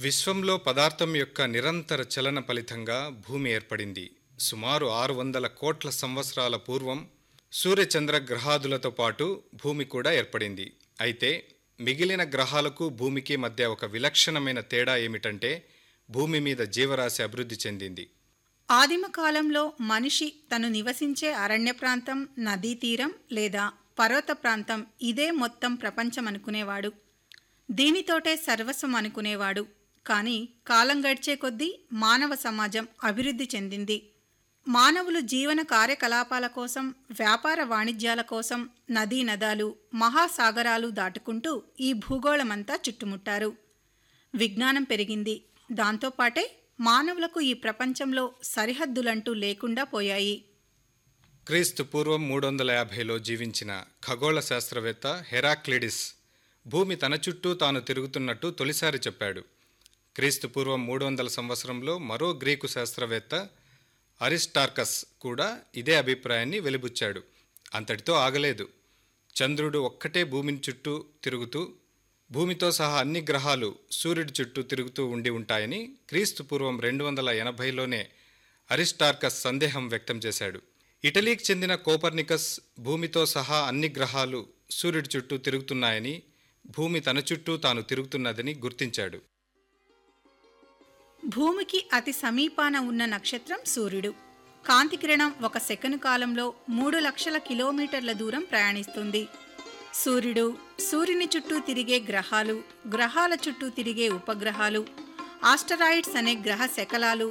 విశ్వంలో పదార్థం యొక్క నిరంతర చలన ఫలితంగా భూమి ఏర్పడింది సుమారు ఆరు వందల కోట్ల సంవత్సరాల పూర్వం సూర్యచంద్ర గ్రహాదులతో పాటు భూమి కూడా ఏర్పడింది అయితే మిగిలిన గ్రహాలకు భూమికి మధ్య ఒక విలక్షణమైన తేడా ఏమిటంటే భూమి మీద జీవరాశి అభివృద్ధి చెందింది ఆదిమ కాలంలో మనిషి తను నివసించే అరణ్య ప్రాంతం నదీ తీరం లేదా పర్వత ప్రాంతం ఇదే మొత్తం ప్రపంచం అనుకునేవాడు దీనితోటే సర్వస్వం అనుకునేవాడు కానీ కాలం గడిచే కొద్దీ మానవ సమాజం అభివృద్ధి చెందింది మానవులు జీవన కార్యకలాపాల కోసం వ్యాపార వాణిజ్యాల కోసం నదీ నదాలు మహాసాగరాలు దాటుకుంటూ ఈ భూగోళమంతా చుట్టుముట్టారు విజ్ఞానం పెరిగింది దాంతోపాటే మానవులకు ఈ ప్రపంచంలో సరిహద్దులంటూ లేకుండా పోయాయి క్రీస్తు పూర్వం మూడు వందల యాభైలో జీవించిన ఖగోళ శాస్త్రవేత్త హెరాక్లిడిస్ భూమి తన చుట్టూ తాను తిరుగుతున్నట్టు తొలిసారి చెప్పాడు క్రీస్తు పూర్వం మూడు వందల సంవత్సరంలో మరో గ్రీకు శాస్త్రవేత్త అరిస్టార్కస్ కూడా ఇదే అభిప్రాయాన్ని వెలిబుచ్చాడు అంతటితో ఆగలేదు చంద్రుడు ఒక్కటే భూమిని చుట్టూ తిరుగుతూ భూమితో సహా అన్ని గ్రహాలు సూర్యుడి చుట్టూ తిరుగుతూ ఉండి ఉంటాయని క్రీస్తు పూర్వం రెండు వందల ఎనభైలోనే అరిస్టార్కస్ సందేహం వ్యక్తం చేశాడు ఇటలీకి చెందిన కోపర్నికస్ భూమితో సహా అన్ని గ్రహాలు సూర్యుడి చుట్టూ తిరుగుతున్నాయని భూమి తన చుట్టూ తాను తిరుగుతున్నదని గుర్తించాడు భూమికి అతి సమీపాన ఉన్న నక్షత్రం సూర్యుడు కాంతి కిరణం ఒక సెకను కాలంలో మూడు లక్షల కిలోమీటర్ల దూరం ప్రయాణిస్తుంది సూర్యుడు సూర్యుని చుట్టూ తిరిగే గ్రహాలు గ్రహాల చుట్టూ తిరిగే ఉపగ్రహాలు ఆస్టరాయిడ్స్ అనే గ్రహ శకలాలు